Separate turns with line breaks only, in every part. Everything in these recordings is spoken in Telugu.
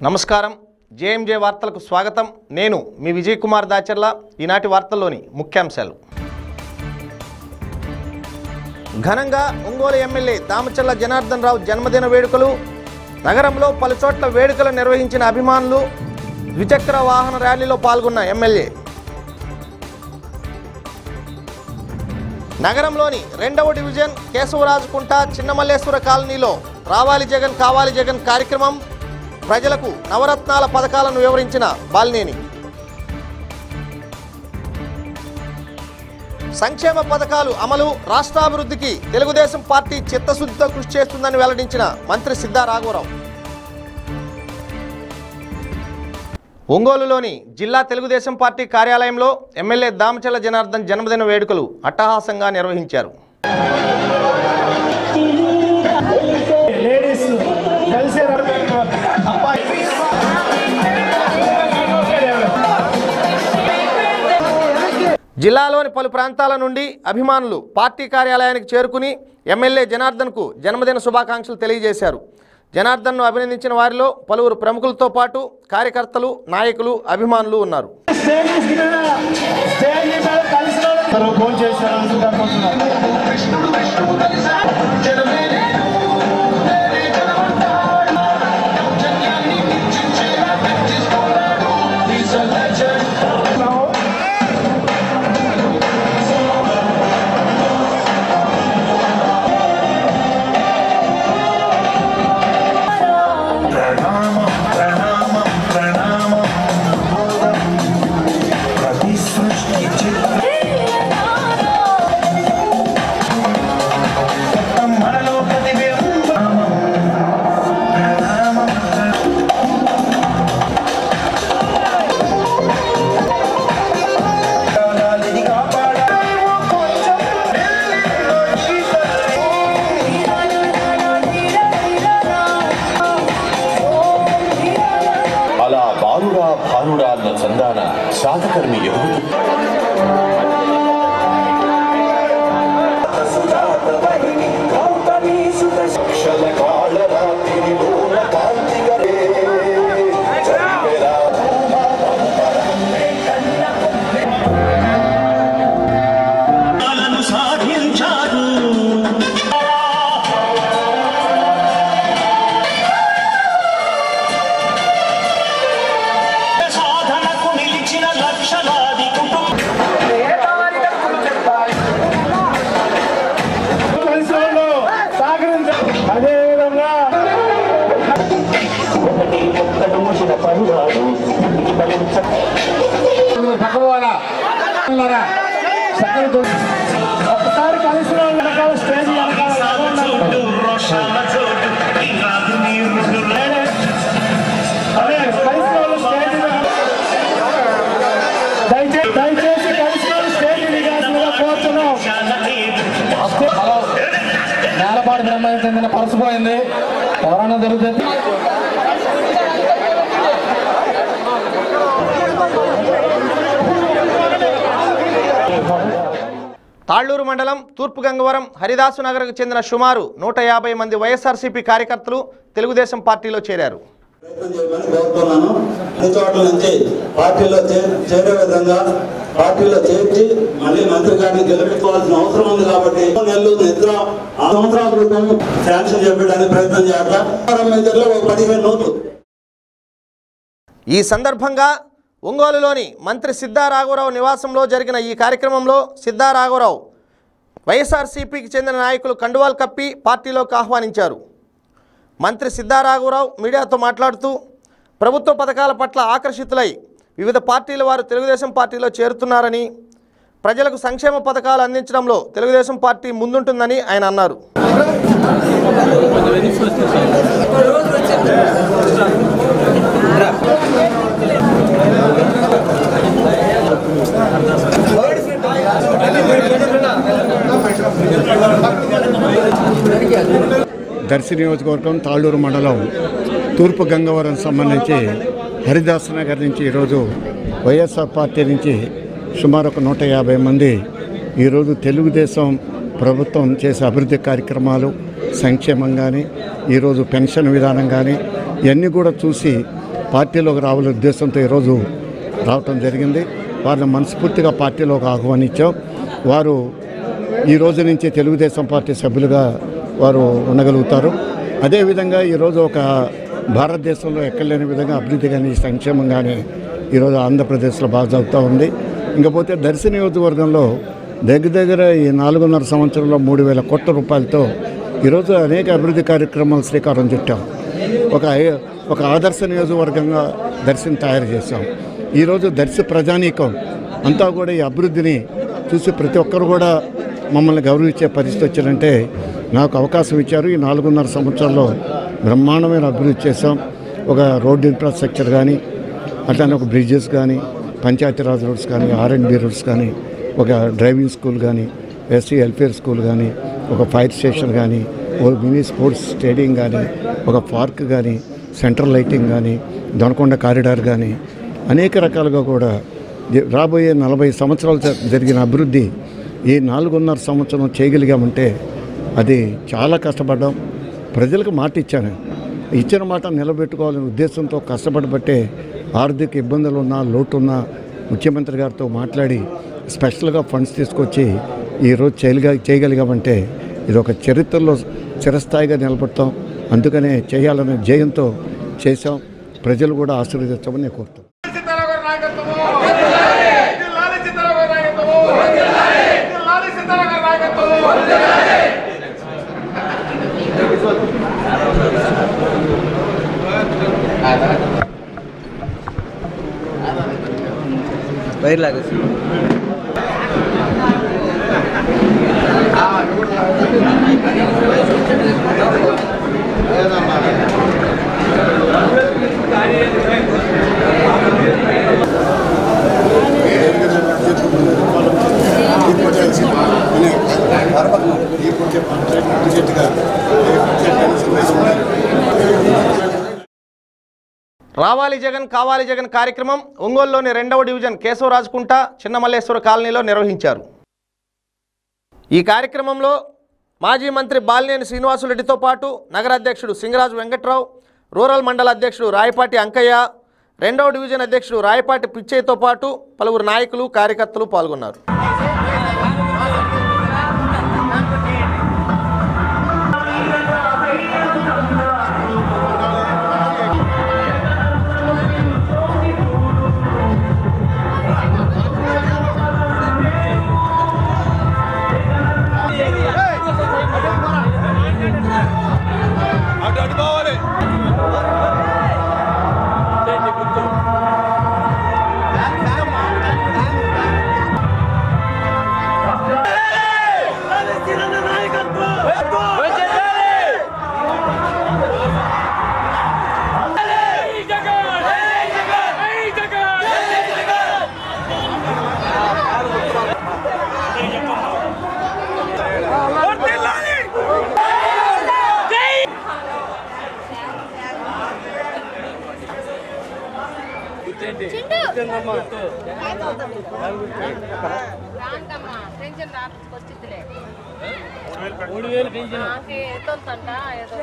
నమస్కారం జేఎంజే వార్తలకు స్వాగతం నేను మీ విజయ్ కుమార్ దాచర్ల ఈనాటి వార్తల్లోని ముఖ్యాంశాలు ఘనంగా ఒంగోలు ఎమ్మెల్యే దామచర్ల జనార్దన్ రావు జన్మదిన వేడుకలు నగరంలో పలుచోట్ల వేడుకలు నిర్వహించిన అభిమానులు ద్విచక్ర వాహన ర్యాలీలో పాల్గొన్న ఎమ్మెల్యే నగరంలోని రెండవ డివిజన్ కేశవరాజుకుంట చిన్నమల్లేశ్వర కాలనీలో రావాలి జగన్ కావాలి జగన్ కార్యక్రమం ప్రజలకు నవరత్నాల పథకాలను వివరించిన బాలినేని సంక్షేమ పథకాలు అమలు రాష్ట్రాభివృద్ధికి తెలుగుదేశం పార్టీ చిత్తశుద్ధితో కృషి చేస్తుందని వెల్లడించిన మంత్రి సిద్ధా రాఘవరావు ఒంగోలులోని జిల్లా తెలుగుదేశం పార్టీ కార్యాలయంలో ఎమ్మెల్యే దామచల జనార్దన్ జన్మదిన వేడుకలు అట్టహాసంగా నిర్వహించారు
లేడీస్ కలిసే అబ్బాయి
జిల్లాలోని పలు ప్రాంతాల నుండి అభిమానులు పార్టీ కార్యాలయానికి చేరుకుని ఎమ్మెల్యే జనార్దన్కు జన్మదిన శుభాకాంక్షలు తెలియజేశారు జనార్దన్ను అభినందించిన వారిలో పలువురు ప్రముఖులతో పాటు కార్యకర్తలు నాయకులు అభిమానులు ఉన్నారు
స్టేజ్ మీద స్టేజ్ మీద కలిసిన వాళ్ళు ఫోన్ చేశారు అనుకుంటున్నారు
ప్రణామం ప్రణామం ప్రణామం ప్రతి సృష్టి చిత్రం మనలో ప్రతిబింబం ప్రణామం ప్రణాళిని కాపాడాలి కొంచెం ఎల్లెన్నో చీకటి
అలా బాలుడా భానుడా అన్న చందాన శాతకర్మి ఎదుగుతూ
సాధించారు సాధనకు నిలిచిన లక్షలాది కుటుంబ
కలిసిన వాళ్ళు సహకరించారు అదేవిధంగా ఒక్కసారి కలిసిన వాళ్ళు వెనకాల స్టేజ్ వెనకాల
చోటు రోషాల చోటు ఈ రాజు నీరు
అదే కలిసిన వాళ్ళు స్టేజ్ మీద దయచేసి దయచేసి కలిసిన వాళ్ళు స్టేజ్ దిగాల్సిందిగా కోరుతున్నాం
హలో నేలపాడు బ్రహ్మ చెందిన పర్సు పోయింది ఎవరైనా దొరుకుతుంది
తాళ్లూరు మండలం తూర్పు గంగవరం హరిదాసు నగర్కు చెందిన సుమారు నూట యాభై మంది వైఎస్ఆర్సీపీ కార్యకర్తలు తెలుగుదేశం పార్టీలో చేరారు
ప్రయత్నం చేయమని కోరుతున్నాను అన్ని చోట్ల నుంచి పార్టీలో చే- చేరే విధంగా పార్టీలో చేర్చి మళ్ళీ మంత్రి గారిని గెలిపించుకోవాల్సిన అవసరం ఉంది కాబట్టి నెలలు నిద్ర ఆ సంవత్సరాల క్రితం శాంక్షన్ చేపించడానికి ప్రయత్నం చేయాలి మెజర్లో ఒక పదిహేను నోట్లు
ఈ సందర్భంగా ఒంగోలులోని మంత్రి సిద్ధా రాఘవరావు నివాసంలో జరిగిన ఈ కార్యక్రమంలో సిద్ధా రాఘవరావు వైఎస్ఆర్సీపీకి చెందిన నాయకులు కండువాలు కప్పి పార్టీలోకి ఆహ్వానించారు మంత్రి సిద్ధా రాఘవరావు మీడియాతో మాట్లాడుతూ ప్రభుత్వ పథకాల పట్ల ఆకర్షితులై వివిధ పార్టీల వారు తెలుగుదేశం పార్టీలో చేరుతున్నారని ప్రజలకు సంక్షేమ పథకాలు అందించడంలో తెలుగుదేశం పార్టీ ముందుంటుందని ఆయన అన్నారు
దర్శి నియోజకవర్గం తాళ్ళూరు మండలం తూర్పు గంగవరం సంబంధించి హరిదాస్ నగర్ నుంచి ఈరోజు వైఎస్ఆర్ పార్టీ నుంచి సుమారు ఒక నూట యాభై మంది ఈరోజు తెలుగుదేశం ప్రభుత్వం చేసే అభివృద్ధి కార్యక్రమాలు సంక్షేమం కానీ ఈరోజు పెన్షన్ విధానం కానీ ఇవన్నీ కూడా చూసి పార్టీలోకి రావాలనే ఉద్దేశంతో ఈరోజు రావటం జరిగింది వారిని మనస్ఫూర్తిగా పార్టీలోకి ఆహ్వానించాం వారు ఈ రోజు నుంచి తెలుగుదేశం పార్టీ సభ్యులుగా వారు ఉండగలుగుతారు అదేవిధంగా ఈరోజు ఒక భారతదేశంలో ఎక్కలేని విధంగా అభివృద్ధి కానీ సంక్షేమం కానీ ఈరోజు ఆంధ్రప్రదేశ్లో బాగా జరుగుతూ ఉంది ఇంకపోతే దర్శి నియోజకవర్గంలో దగ్గర దగ్గర ఈ నాలుగున్నర సంవత్సరంలో మూడు వేల కోట్ల రూపాయలతో ఈరోజు అనేక అభివృద్ధి కార్యక్రమాలు శ్రీకారం చుట్టాం ఒక ఐ- ఒక ఆదర్శ నియోజకవర్గంగా దర్శిని తయారు చేశాం ఈరోజు దర్శి ప్రజానీకం అంతా కూడా ఈ అభివృద్ధిని చూసి ప్రతి ఒక్కరు కూడా మమ్మల్ని గౌరవించే పరిస్థితి వచ్చిందంటే నాకు అవకాశం ఇచ్చారు ఈ నాలుగున్నర సంవత్సరాల్లో బ్రహ్మాండమైన అభివృద్ధి చేశాం ఒక రోడ్ ఇన్ఫ్రాస్ట్రక్చర్ కానీ అట్లానే ఒక బ్రిడ్జెస్ కానీ పంచాయతీరాజ్ రోడ్స్ కానీ ఆర్ఎండ్బి రోడ్స్ కానీ ఒక డ్రైవింగ్ స్కూల్ కానీ ఎస్సీ వెల్ఫేర్ స్కూల్ కానీ ఒక ఫైర్ స్టేషన్ కానీ ఒక మినీ స్పోర్ట్స్ స్టేడియం కానీ ఒక పార్క్ కానీ సెంట్రల్ లైటింగ్ కానీ దొనకొండ కారిడార్ కానీ అనేక రకాలుగా కూడా జ- రాబోయే నలభై సంవత్సరాలు జ- జరిగిన అభివృద్ధి ఈ నాలుగున్నర సంవత్సరం చేయగలిగామంటే అది చాలా కష్టపడ్డాం ప్రజలకు మాట ఇచ్చాను ఇచ్చిన మాట నిలబెట్టుకోవాలనే ఉద్దేశంతో కష్టపడబట్టే ఆర్థిక ఇబ్బందులు ఉన్నా లోటు ఉన్నా ముఖ్యమంత్రి గారితో మాట్లాడి స్పెషల్గా ఫండ్స్ తీసుకొచ్చి ఈరోజు చేయగలిగా చేయగలిగామంటే ఇది ఒక చరిత్రలో చిరస్థాయిగా నిలబడతాం అందుకనే చేయాలనే జయంతో చేశాం ప్రజలు కూడా ఆశీర్వదించమని నేను కోరుతాను
రావాలి జగన్ కావాలి జగన్ కార్యక్రమం ఒంగోలులోని రెండవ డివిజన్ కేశవరాజుకుంట చిన్నమల్లేశ్వర కాలనీలో నిర్వహించారు ఈ కార్యక్రమంలో మాజీ మంత్రి బాలినేని శ్రీనివాసులరెడ్డితో పాటు నగర అధ్యక్షుడు సింగరాజు వెంకట్రావు రూరల్ మండల అధ్యక్షుడు రాయపాటి అంకయ్య రెండవ డివిజన్ అధ్యక్షుడు రాయపాటి పిచ్చయ్యతో పాటు పలువురు నాయకులు కార్యకర్తలు పాల్గొన్నారు
రాంకమ్మా టెన్షన్ రాకొచ్చిద్దిలే మూడు వేలు టెన్షన్ ఎంతో అంట ఏదో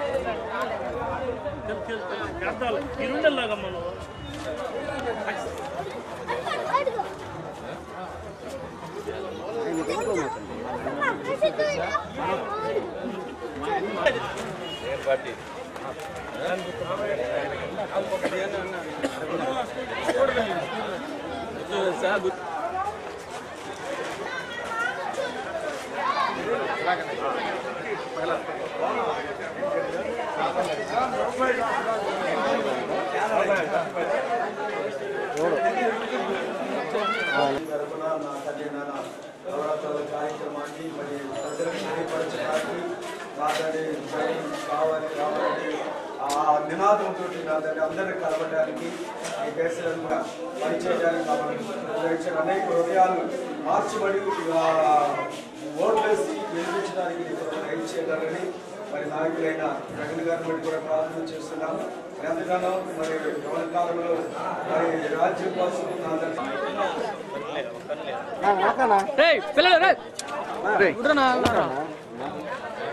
తరఫున నా తల్లి నాన్న నవరాత్రుల కార్యక్రమాన్ని మరి ప్రజలకు తెలియపరచడానికి నా తండ్రి జయం కావాలి కావాలని ఆ నినాదంతో నా తండ్రి అందరిని కలవడానికి ఈ దేశాలను కూడా పనిచేయడానికి కావాలని నిర్వహించిన అనేక హృదయాలు మార్చబడి ఆ, ఓట్లేసి గెలిపించడానికి రైట్ చేయగలని మరి నాయకులైన జగన్ గారిని బట్టి కూడా ప్రార్థన చేస్తున్నాం మరి ఎంతగానో మరి గమన కాలంలో మరి రాజ్యం కోసం నా తండ్రి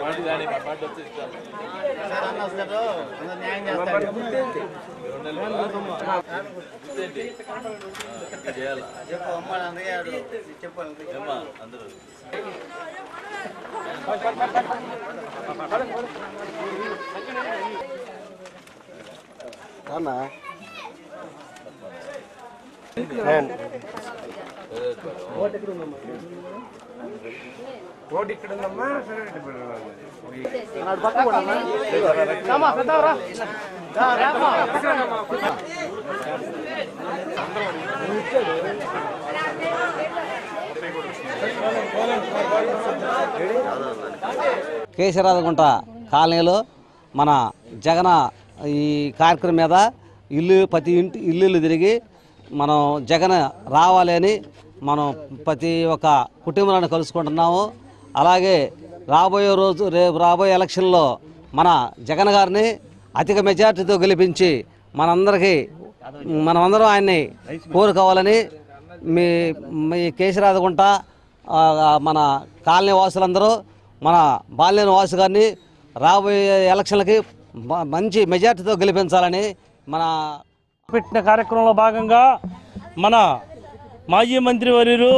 కేశరాజగుంట కాలనీలో మన జగన ఈ కార్యక్రమం మీద ఇల్లు ప్రతి ఇంటి ఇల్లు తిరిగి మనం జగన్ రావాలి అని మనం ప్రతి ఒక్క కుటుంబాలను కలుసుకుంటున్నాము అలాగే రాబోయే రోజు రేపు రాబోయే ఎలక్షన్లో మన జగన్ గారిని అధిక మెజార్టీతో గెలిపించి మనందరికీ మనమందరం ఆయన్ని కోరుకోవాలని మీ మీ కేశరాజగుంట ఆ, మన కాలనీ వాసులందరూ మన బాల్యన వాసు గారిని రాబోయే ఎలక్షన్లకి మ- మంచి మెజార్టీతో గెలిపించాలని మన
పెట్టిన కార్యక్రమంలో భాగంగా మన మాజీ మంత్రివర్యులు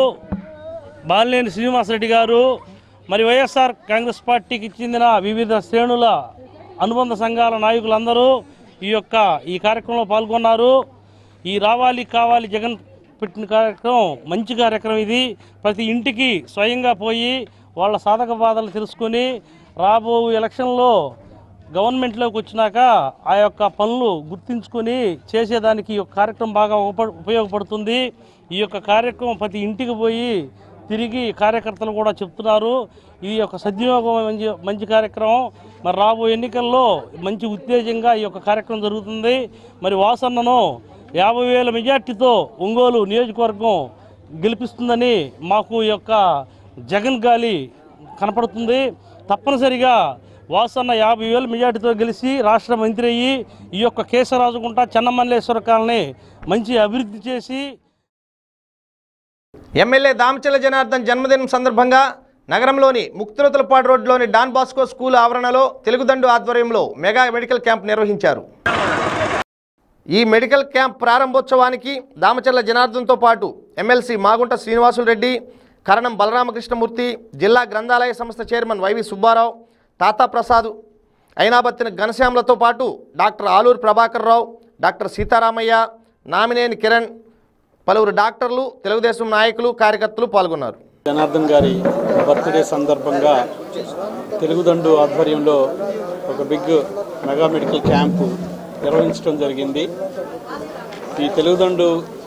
బాలినేని శ్రీనివాసరెడ్డి గారు మరి వైఎస్ఆర్ కాంగ్రెస్ పార్టీకి చెందిన వివిధ శ్రేణుల అనుబంధ సంఘాల నాయకులందరూ ఈ యొక్క ఈ కార్యక్రమంలో పాల్గొన్నారు ఈ రావాలి కావాలి జగన్ పెట్టిన కార్యక్రమం మంచి కార్యక్రమం ఇది ప్రతి ఇంటికి స్వయంగా పోయి వాళ్ళ సాధక బాధలు తెలుసుకొని రాబో ఎలక్షన్లో గవర్నమెంట్లోకి వచ్చినాక ఆ యొక్క పనులు గుర్తించుకొని చేసేదానికి ఈ యొక్క కార్యక్రమం బాగా ఉప- ఉపయోగపడుతుంది ఈ యొక్క కార్యక్రమం ప్రతి ఇంటికి పోయి తిరిగి కార్యకర్తలు కూడా చెప్తున్నారు ఈ యొక్క సద్వినియోగం మంచి మంచి కార్యక్రమం మరి రాబో ఎన్నికల్లో మంచి ఉత్తేజంగా ఈ యొక్క కార్యక్రమం జరుగుతుంది మరి వాసన్నను యాభై వేల మెజార్టీతో ఒంగోలు నియోజకవర్గం గెలిపిస్తుందని మాకు ఈ యొక్క జగన్ గాలి కనపడుతుంది తప్పనిసరిగా వాసన్న యాభై వేల మెజార్టీతో గెలిచి రాష్ట్ర మంత్రి అయ్యి ఈ యొక్క కేశరాజుకుంట చెన్నమల్లేశ్వర కాలనీ మంచి అభివృద్ధి చేసి
ఎమ్మెల్యే దామచల జనార్దన్ జన్మదినం సందర్భంగా నగరంలోని ముక్తిరతులపాడు రోడ్లోని డాన్ బాస్కో స్కూల్ ఆవరణలో తెలుగుదండు ఆధ్వర్యంలో మెగా మెడికల్ క్యాంప్ నిర్వహించారు ఈ మెడికల్ క్యాంప్ ప్రారంభోత్సవానికి దామచర్ల జనార్దన్తో పాటు ఎమ్మెల్సీ మాగుంట శ్రీనివాసులు రెడ్డి కరణం బలరామకృష్ణమూర్తి జిల్లా గ్రంథాలయ సంస్థ చైర్మన్ వైవి సుబ్బారావు తాతా ప్రసాద్ అయినాబత్తిన ఘనశ్యాములతో పాటు డాక్టర్ ఆలూరు ప్రభాకర్ రావు డాక్టర్ సీతారామయ్య నామినేని కిరణ్ పలువురు డాక్టర్లు తెలుగుదేశం నాయకులు కార్యకర్తలు పాల్గొన్నారు
జనార్దన్ గారి బర్త్డే సందర్భంగా తెలుగుదండు ఆధ్వర్యంలో ఒక బిగ్ మెగా మెడికల్ క్యాంపు నిర్వహించడం జరిగింది ఈ తెలుగుదండు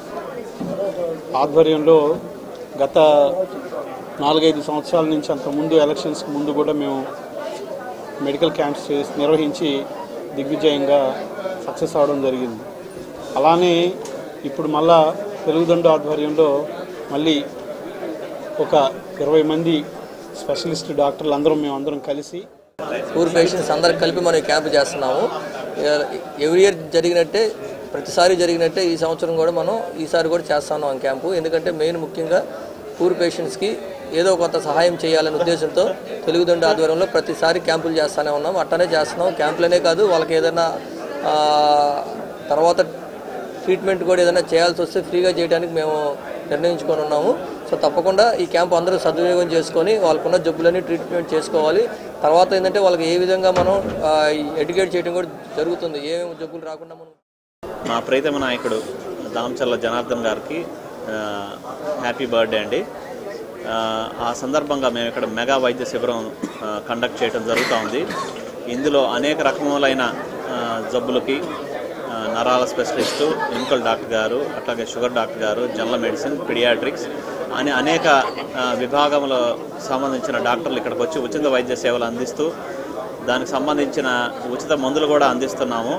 ఆధ్వర్యంలో గత నాలుగైదు సంవత్సరాల నుంచి అంత ముందు ఎలక్షన్స్కి ముందు కూడా మేము మెడికల్ క్యాంప్స్ చేసి నిర్వహించి దిగ్విజయంగా సక్సెస్ అవడం జరిగింది అలానే ఇప్పుడు మళ్ళా తెలుగుదండు ఆధ్వర్యంలో మళ్ళీ ఒక ఇరవై మంది స్పెషలిస్ట్ డాక్టర్లు అందరం మేము అందరం కలిసి
పూర్ పేషెంట్స్ అందరికి కలిపి మనం ఈ క్యాంప్ చేస్తున్నాము ఎవ్రీ ఇయర్ జరిగినట్టే ప్రతిసారి జరిగినట్టే ఈ సంవత్సరం కూడా మనం ఈసారి కూడా చేస్తున్నాం ఆ క్యాంపు ఎందుకంటే మెయిన్ ముఖ్యంగా పూర్ పేషెంట్స్కి ఏదో కొంత సహాయం చేయాలనే ఉద్దేశంతో తెలుగుదండ ఆధ్వర్యంలో ప్రతిసారి క్యాంపులు చేస్తూనే ఉన్నాం అట్టనే చేస్తున్నాం క్యాంపులనే కాదు వాళ్ళకి ఏదైనా ఆ, తర్వాత ట్రీట్మెంట్ కూడా ఏదైనా చేయాల్సి వస్తే ఫ్రీగా చేయడానికి మేము నిర్ణయించుకొని ఉన్నాము సో తప్పకుండా ఈ క్యాంప్ అందరూ సద్వినియోగం చేసుకొని వాళ్ళకున్న జబ్బులన్నీ ట్రీట్మెంట్ చేసుకోవాలి తర్వాత ఏంటంటే వాళ్ళకి ఏ విధంగా మనం ఎడ్యుకేట్ చేయడం కూడా జరుగుతుంది ఏమేమి జబ్బులు రాకుండా మనం
మా ప్రీతమ నాయకుడు దామచల్ల జనార్దన్ గారికి ఆ, హ్యాపీ బర్త్డే అండి ఆ, ఆ సందర్భంగా మేము ఇక్కడ మెగా వైద్య శిబిరం ఆ, కండక్ట్ చేయడం జరుగుతూ ఉంది ఇందులో అనేక రకములైన ఆ, జబ్బులకి ఆ, నరాల స్పెషలిస్టు ఎముకల డాక్టర్ గారు అట్లాగే షుగర్ డాక్టర్ గారు జనరల్ మెడిసిన్ పిడియాట్రిక్స్ అని అనేక ఆ, విభాగంలో సంబంధించిన డాక్టర్లు ఇక్కడికి వచ్చి ఉచిత వైద్య సేవలు అందిస్తూ దానికి సంబంధించిన ఉచిత మందులు కూడా అందిస్తున్నాము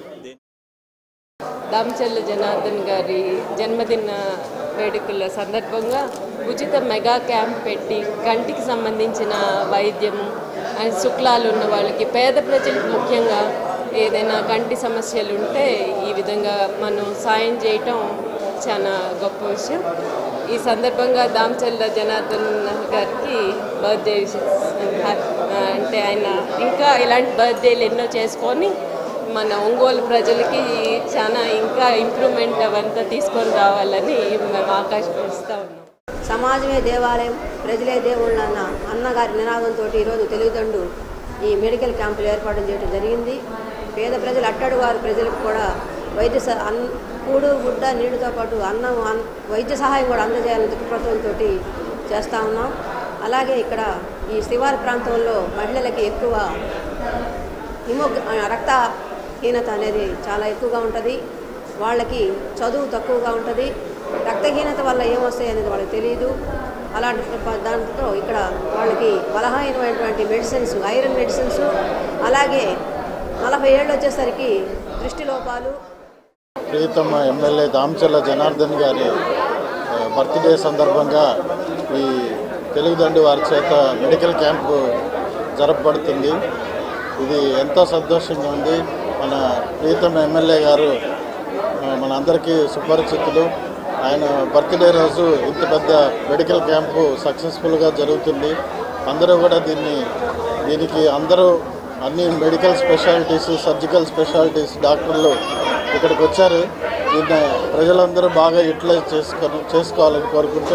దామచల్ల జనార్దన్ గారి జన్మదిన వేడుకల సందర్భంగా ఉచిత మెగా క్యాంప్ పెట్టి కంటికి సంబంధించిన వైద్యము అండ్ శుక్లాలు ఉన్న వాళ్ళకి పేద ప్రజలకు ముఖ్యంగా ఏదైనా కంటి సమస్యలు ఉంటే ఈ విధంగా మనం సాయం చేయటం చాలా గొప్ప విషయం ఈ సందర్భంగా దామచల్ల జనార్దన్ గారికి బర్త్డే అంటే ఆయన ఇంకా ఇలాంటి బర్త్డేలు ఎన్నో చేసుకొని మన ఒంగోలు ప్రజలకి చాలా ఇంకా ఇంప్రూవ్మెంట్ అవంతా తీసుకొని రావాలని మేము ఆకాశపరుస్తూ ఉన్నాం
సమాజమే దేవాలయం ప్రజలే దేవుళ్ళు అన్న అన్నగారి నినాదంతో ఈరోజు తెలుగుదండు ఈ మెడికల్ క్యాంపులు ఏర్పాటు చేయడం జరిగింది పేద ప్రజలు అట్టడుగారు ప్రజలకు కూడా వైద్య స- అన్ కూడు గుడ్డ నీటితో పాటు అన్నం అన్- వైద్య సహాయం కూడా అందజేయాలని దృక్పథంతో చేస్తూ ఉన్నాం అలాగే ఇక్కడ ఈ శివారు ప్రాంతంలో మహిళలకి ఎక్కువ హిమో రక్తహీనత అనేది చాలా ఎక్కువగా ఉంటుంది వాళ్ళకి చదువు తక్కువగా ఉంటుంది రక్తహీనత వల్ల ఏమొస్తాయి అనేది వాళ్ళకి తెలియదు అలాంటి ప- దాంతో ఇక్కడ వాళ్ళకి బలహీనమైనటువంటి మెడిసిన్స్ ఐరన్ మెడిసిన్స్ అలాగే నలభై ఏళ్ళు వచ్చేసరికి దృష్టి లోపాలు
ప్రీతమ ఎమ్మెల్యే దామచల్ల జనార్దన్ గారి ఆ, బర్త్డే సందర్భంగా ఈ తెలుగుదండి వారి చేత మెడికల్ క్యాంపు జరపబడుతుంది ఇది ఎంతో సంతోషంగా ఉంది మన ప్రీతమ ఎమ్మెల్యే గారు ఆ, మనందరికీ సుపరిచితులు ఆయన బర్త్డే రోజు ఇంత పెద్ద మెడికల్ క్యాంపు సక్సెస్ఫుల్గా జరుగుతుంది అందరూ కూడా దీన్ని దీనికి అందరూ అన్ని మెడికల్ స్పెషాలిటీస్ సర్జికల్ స్పెషాలిటీస్ డాక్టర్లు ఇక్కడికి వచ్చారు దీన్ని ప్రజలందరూ బాగా యూటిలైజ్ చేసుకొని చేసుకోవాలని కోరుకుంటూ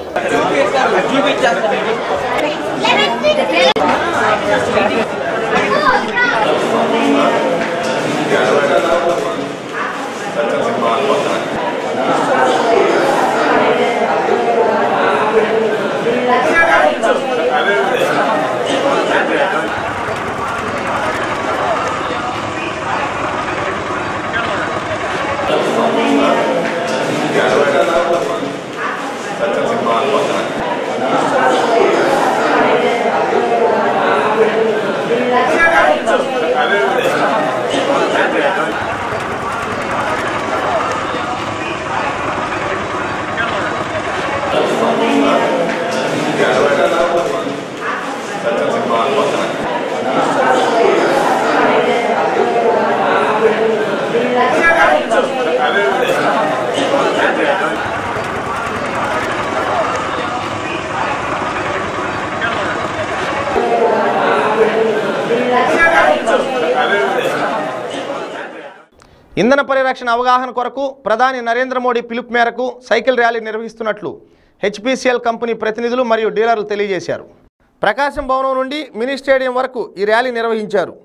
ఇంధన పరిరక్షణ అవగాహన కొరకు ప్రధాని నరేంద్ర మోడీ పిలుపు మేరకు సైకిల్ ర్యాలీ నిర్వహిస్తున్నట్లు హెచ్పిసిఎల్ కంపెనీ ప్రతినిధులు మరియు డీలర్లు తెలియజేశారు ప్రకాశం భవనం నుండి మినీ స్టేడియం వరకు ఈ ర్యాలీ నిర్వహించారు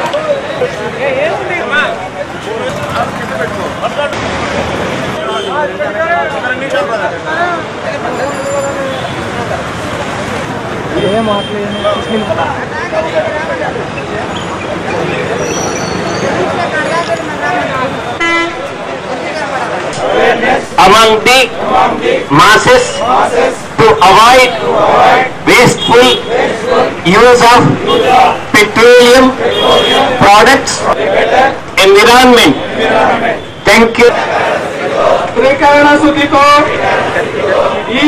among the masses to avoid wasteful use of petroleum products, environment. Thank you.
త్రికరణ శుద్ధితో ఈ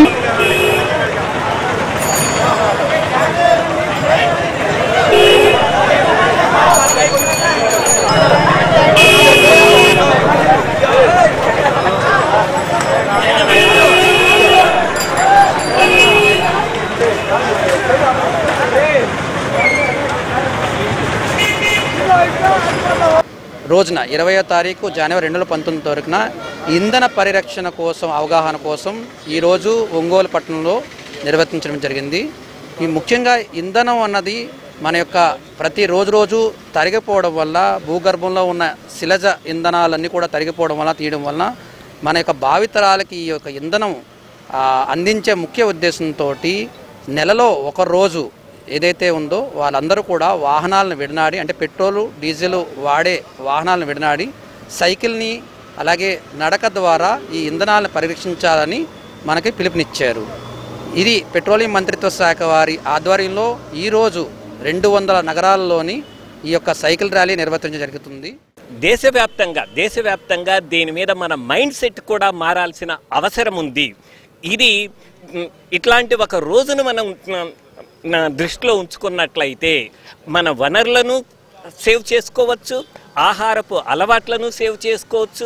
రోజున ఇరవయో తారీఖు జనవరి రెండు వేల పంతొమ్మిది తారీఖున ఇంధన పరిరక్షణ కోసం అవగాహన కోసం ఈరోజు ఒంగోలు పట్టణంలో నిర్వర్తించడం జరిగింది ఈ ముఖ్యంగా ఇంధనం అన్నది మన యొక్క ప్రతి రోజు రోజు తరిగిపోవడం వల్ల భూగర్భంలో ఉన్న శిలజ ఇంధనాలన్నీ కూడా తరిగిపోవడం వల్ల తీయడం వలన మన యొక్క భావితరాలకి ఈ యొక్క ఇంధనం ఆ, అందించే ముఖ్య ఉద్దేశంతో నెలలో ఒక రోజు ఏదైతే ఉందో వాళ్ళందరూ కూడా వాహనాలను విడనాడి అంటే పెట్రోలు డీజిల్ వాడే వాహనాలను విడనాడి సైకిల్ని అలాగే నడక ద్వారా ఈ ఇంధనాలను పరిరక్షించాలని మనకి పిలుపునిచ్చారు ఇది పెట్రోలియం మంత్రిత్వ శాఖ వారి ఆధ్వర్యంలో ఈరోజు రెండు వందల నగరాల్లోని ఈ యొక్క సైకిల్ ర్యాలీ నిర్వర్తించడం జరుగుతుంది
దేశవ్యాప్తంగా దేశవ్యాప్తంగా దీని మీద మన మైండ్ సెట్ కూడా మారాల్సిన అవసరం ఉంది ఇది మ్, ఇట్లాంటి ఒక రోజును మనం మ్, నా దృష్టిలో ఉంచుకున్నట్లయితే మన వనరులను సేవ్ చేసుకోవచ్చు ఆహారపు అలవాట్లను సేవ్ చేసుకోవచ్చు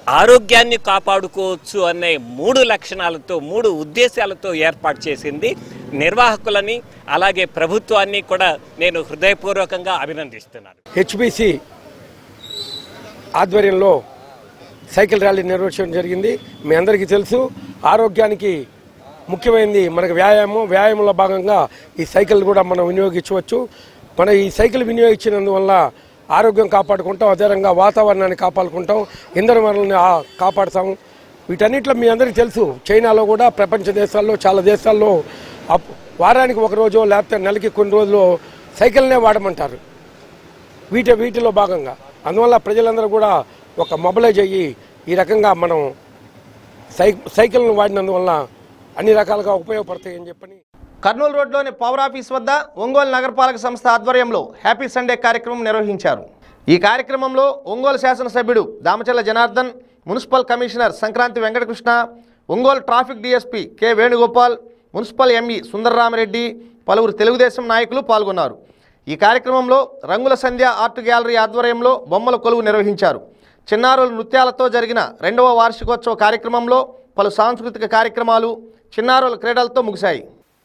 ఆరోగ్యాన్ని కాపాడుకోవచ్చు అనే మూడు లక్షణాలతో మూడు ఉద్దేశాలతో ఏర్పాటు చేసింది నిర్వాహకులని అలాగే ప్రభుత్వాన్ని కూడా నేను హృదయపూర్వకంగా అభినందిస్తున్నాను
హెచ్బిసి ఆధ్వర్యంలో సైకిల్ ర్యాలీ నిర్వహించడం జరిగింది మీ అందరికీ తెలుసు ఆరోగ్యానికి ముఖ్యమైనది మనకు వ్యాయామం వ్యాయామంలో భాగంగా ఈ సైకిల్ కూడా మనం వినియోగించవచ్చు మన ఈ సైకిల్ వినియోగించినందువల్ల ఆరోగ్యం కాపాడుకుంటాం అదేవిధంగా వాతావరణాన్ని కాపాడుకుంటాం ఇంధన వనరుల్ని ఆ- కాపాడుతాం వీటన్నిటిలో మీ అందరికీ తెలుసు చైనాలో కూడా ప్రపంచ దేశాల్లో చాలా దేశాల్లో అప్- వారానికి ఒక రోజు లేకపోతే నెలకి కొన్ని రోజులు సైకిల్నే వాడమంటారు వీటి వీటిలో భాగంగా అందువల్ల ప్రజలందరూ కూడా ఒక మొబలైజ్ అయ్యి ఈ రకంగా మనం సై సైకిల్ను వాడినందువల్ల అన్ని రకాలుగా ఉపయోగపడతాయని చెప్పని
కర్నూలు రోడ్లోని పవర్ ఆఫీస్ వద్ద ఒంగోలు నగరపాలక సంస్థ ఆధ్వర్యంలో హ్యాపీ సండే కార్యక్రమం నిర్వహించారు ఈ కార్యక్రమంలో ఒంగోలు శాసనసభ్యుడు Damachalla Janardhan municipal commissioner Sankranti Venkatakrishna Ongole traffic DSP K Venugopal municipal ME Sundarramareddy పలువురు తెలుగుదేశం నాయకులు పాల్గొన్నారు ఈ కార్యక్రమంలో రంగుల సంధ్య ఆర్ట్ గ్యాలరీ ఆధ్వర్యంలో బొమ్మల కొలువు నిర్వహించారు చిన్నారుల నృత్యాలతో జరిగిన రెండవ వార్షికోత్సవ కార్యక్రమంలో పలు సాంస్కృతిక కార్యక్రమాలు చిన్నారుల క్రీడలతో ముగిశాయి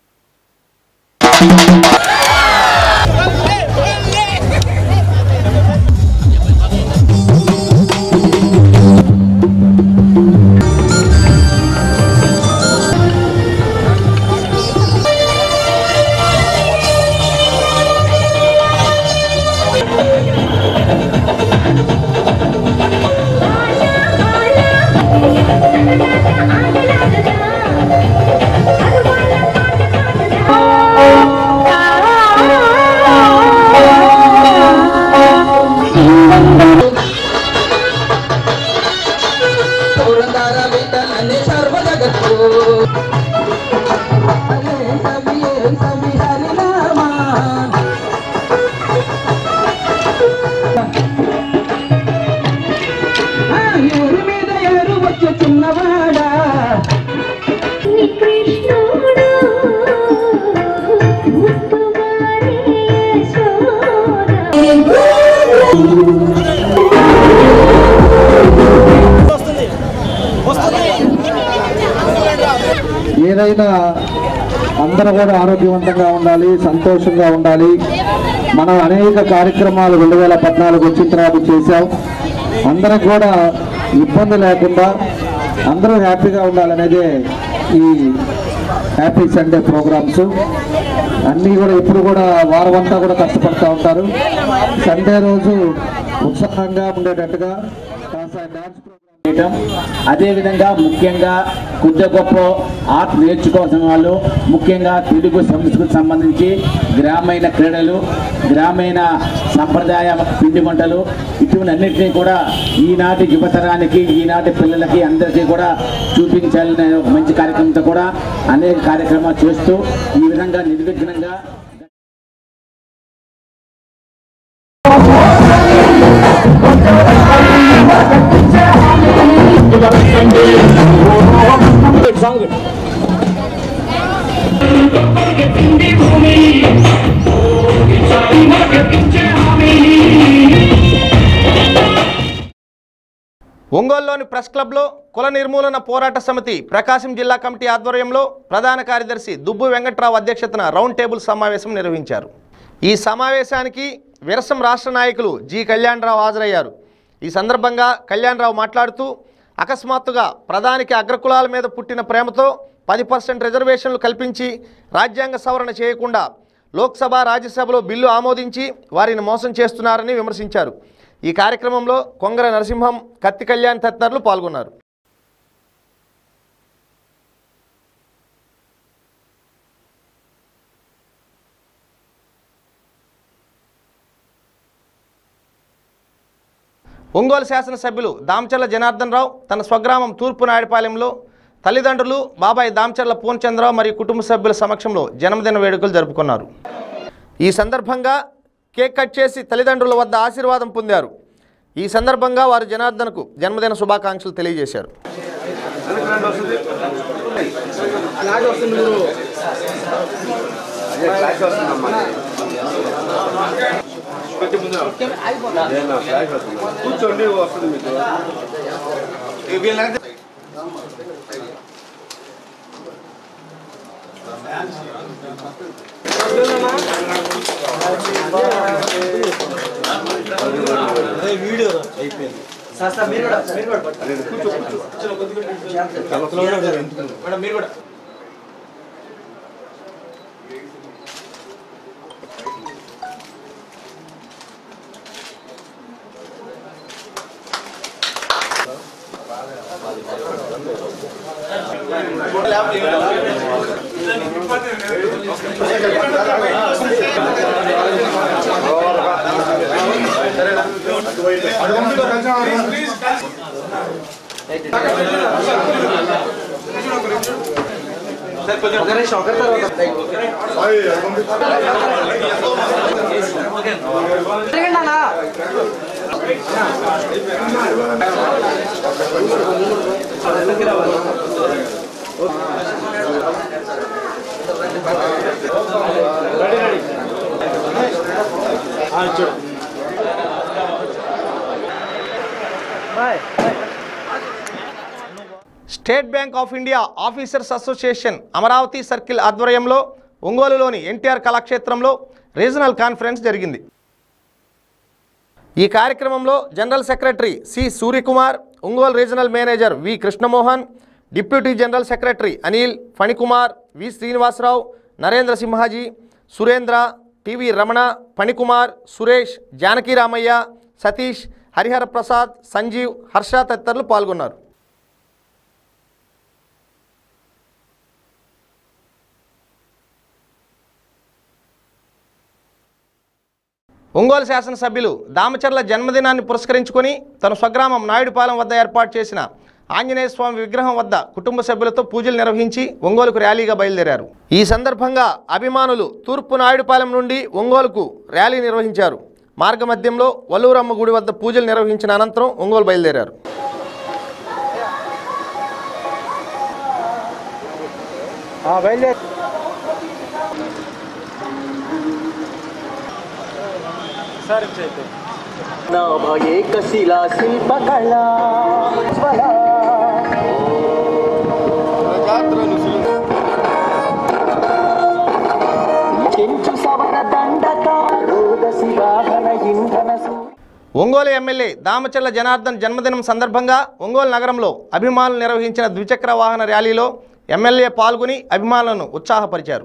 చిన్నవాడా
ఏదైనా అందరూ కూడా ఆరోగ్యవంతంగా ఉండాలి సంతోషంగా ఉండాలి మనం అనేక కార్యక్రమాలు రెండు వేల పద్నాలుగు వచ్చిన తర్వాత చేశాం అందరికి కూడా ఇబ్బంది లేకుండా అందరూ హ్యాపీగా ఉండాలనేదే ఈ హ్యాపీ సండే ప్రోగ్రామ్స్ అన్నీ కూడా ఇప్పుడు కూడా వారం అంతా కూడా కష్టపడుతూ ఉంటారు సండే రోజు ఉత్సాహంగా ఉండేటట్టుగా కాస్త డాన్స్
చేయటం అదేవిధంగా ముఖ్యంగా కొద్ది గొప్ప ఆర్ట్ నేర్చుకోవాల్సిన వాళ్ళు ముఖ్యంగా తెలుగు సంస్కృతి సంబంధించి గ్రామీణ క్రీడలు గ్రామీణ సంప్రదాయ పిండి వంటలు ఇటువంటి అన్నింటినీ కూడా ఈనాటి యువతరానికి ఈనాటి పిల్లలకి అందరికీ కూడా చూపించాలనే ఒక మంచి కార్యక్రమంతో కూడా అనేక కార్యక్రమాలు చేస్తూ ఈ విధంగా నిర్విఘ్నంగా
సాంగ్
ఒంగోలులోని ప్రెస్ క్లబ్లో కుల నిర్మూలన పోరాట సమితి ప్రకాశం జిల్లా కమిటీ ఆధ్వర్యంలో ప్రధాన కార్యదర్శి దుబ్బు వెంకట్రావు అధ్యక్షతన రౌండ్ టేబుల్ సమావేశం నిర్వహించారు ఈ సమావేశానికి విరసం రాష్ట్ర నాయకులు జి కళ్యాణరావు హాజరయ్యారు ఈ సందర్భంగా కళ్యాణరావు మాట్లాడుతూ అకస్మాత్తుగా ప్రధానికి అగ్రకులాల మీద పుట్టిన ప్రేమతో పది పర్సెంట్ రిజర్వేషన్లు కల్పించి రాజ్యాంగ సవరణ చేయకుండా లోక్సభ రాజ్యసభలో బిల్లు ఆమోదించి వారిని మోసం చేస్తున్నారని విమర్శించారు ఈ కార్యక్రమంలో కొంగర నరసింహం కత్తి కళ్యాణ్ తదితరులు పాల్గొన్నారు ఒంగోలు శాసనసభ్యులు దామచర్ల జనార్దన్ రావు తన స్వగ్రామం తూర్పు నాయుడుపాలెంలో తల్లిదండ్రులు బాబాయ్ దామచర్ల పూర్ణచంద్రరావు మరియు కుటుంబ సభ్యుల సమక్షంలో జన్మదిన వేడుకలు జరుపుకున్నారు ఈ సందర్భంగా కేక్ కట్ చేసి తల్లిదండ్రుల వద్ద ఆశీర్వాదం పొందారు ఈ సందర్భంగా వారు జనార్దన్కు జన్మదిన శుభాకాంక్షలు తెలియజేశారు
కూర్చోండి వస్తుంది మీకు వీడియో అయిపోయింది సార్ సార్ మీరు కూడా మీరు కూడా మేడం మీరు కూడా
State Bank of India officers association Amaravati circle ఆధ్వర్యంలో ఒంగోలులోని ఎన్టీఆర్ కళాక్షేత్రంలో రీజనల్ కాన్ఫరెన్స్ జరిగింది ఈ కార్యక్రమంలో general secretary C Suryakumar Ongole regional manager V Krishnamohan deputy general secretary Anil Phanikumar V Srinivasarao Narendra Simhaji Surendra T V Ramana Phanikumar Suresh Janakiramaiah Satish Harihara Prasad Sanjeev Harsha తదితరులు పాల్గొన్నారు ఒంగోలు శాసనసభ్యులు దామచర్ల జన్మదినాన్ని పురస్కరించుకొని తన స్వగ్రామం నాయుడుపాలెం వద్ద ఏర్పాటు చేసిన ఆంజనేయ స్వామి విగ్రహం వద్ద కుటుంబ సభ్యులతో పూజలు నిర్వహించి ఒంగోలుకు ర్యాలీగా బయలుదేరారు ఈ సందర్భంగా అభిమానులు తూర్పు నాయుడుపాలెం నుండి ఒంగోలుకు ర్యాలీ నిర్వహించారు మార్గమధ్యంలో వల్లూరమ్మ గుడి వద్ద పూజలు నిర్వహించిన అనంతరం ఒంగోలు బయలుదేరారు
బయలుదేరి సార్ అయితే
ఏకశిలా శిల్పకళా చెంచు సవర దండక రోదసి వాహన ఇంధన
ఒంగోలు ఎమ్మెల్యే దామచర్ల జనార్దన్ జన్మదినం సందర్భంగా ఒంగోలు నగరంలో అభిమానులు నిర్వహించిన ద్విచక్ర వాహన ర్యాలీలో ఎమ్మెల్యే పాల్గొని అభిమానులను ఉత్సాహపరిచారు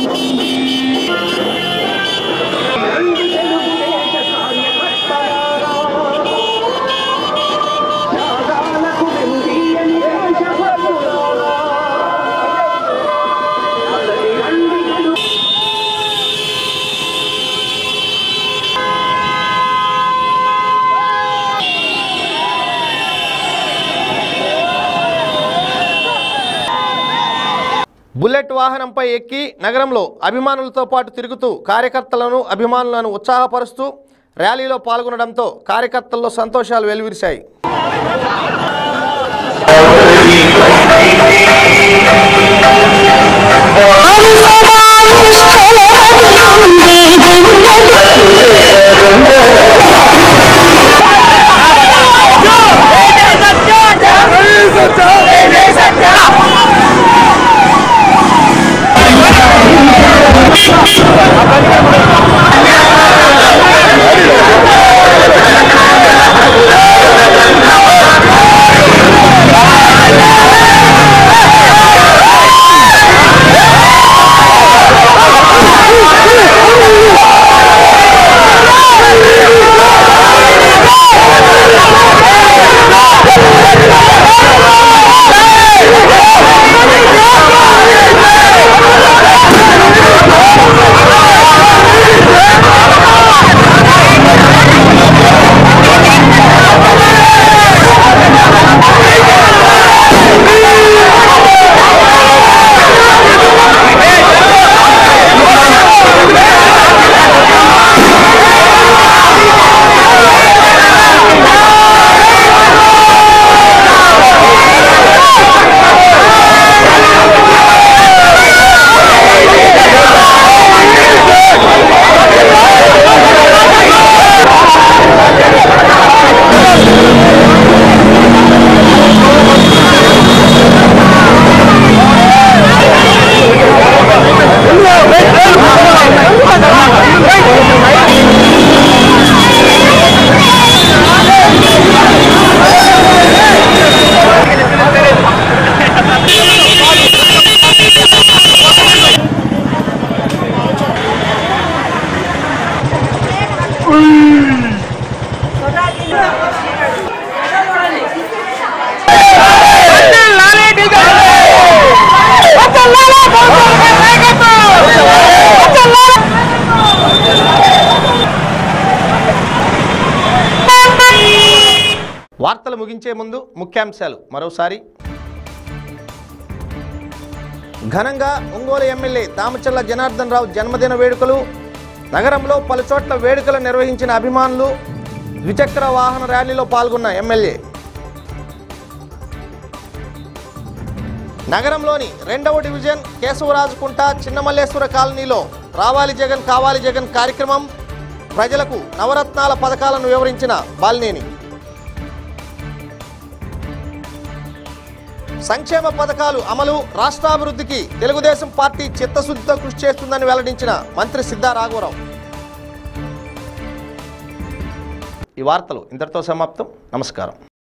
బుల్లెట్ వాహనంపై ఎక్కి నగరంలో అభిమానులతో పాటు తిరుగుతూ కార్యకర్తలను అభిమానులను ఉత్సాహపరుస్తూ ర్యాలీలో పాల్గొనడంతో కార్యకర్తల్లో సంతోషాలు వెలువరిశాయి
Thank you.
వార్తలు ముగించే ముందు ముఖ్యాంశాలు మరోసారి ఘనంగా ఒంగోలు ఎమ్మెల్యే దామచల్ల జనార్దన్ రావు జన్మదిన వేడుకలు నగరంలో పలుచోట్ల వేడుకలు నిర్వహించిన అభిమానులు ద్విచక్ర వాహన ర్యాలీలో పాల్గొన్న ఎమ్మెల్యే నగరంలోని రెండవ డివిజన్ కేశవరాజుకుంట చిన్నమల్లేశ్వర కాలనీలో రావాలి జగన్ కావాలి జగన్ కార్యక్రమం ప్రజలకు నవరత్నాల పథకాలను వివరించిన బాలినేని సంక్షేమ పథకాలు అమలు రాష్ట్రాభివృద్ధికి తెలుగుదేశం పార్టీ చిత్తశుద్ధితో కృషి చేస్తుందని వెల్లడించిన మంత్రి సిద్ధా రాఘవరావు ఈ వార్తలు ఇంతటితో సమాప్తం నమస్కారం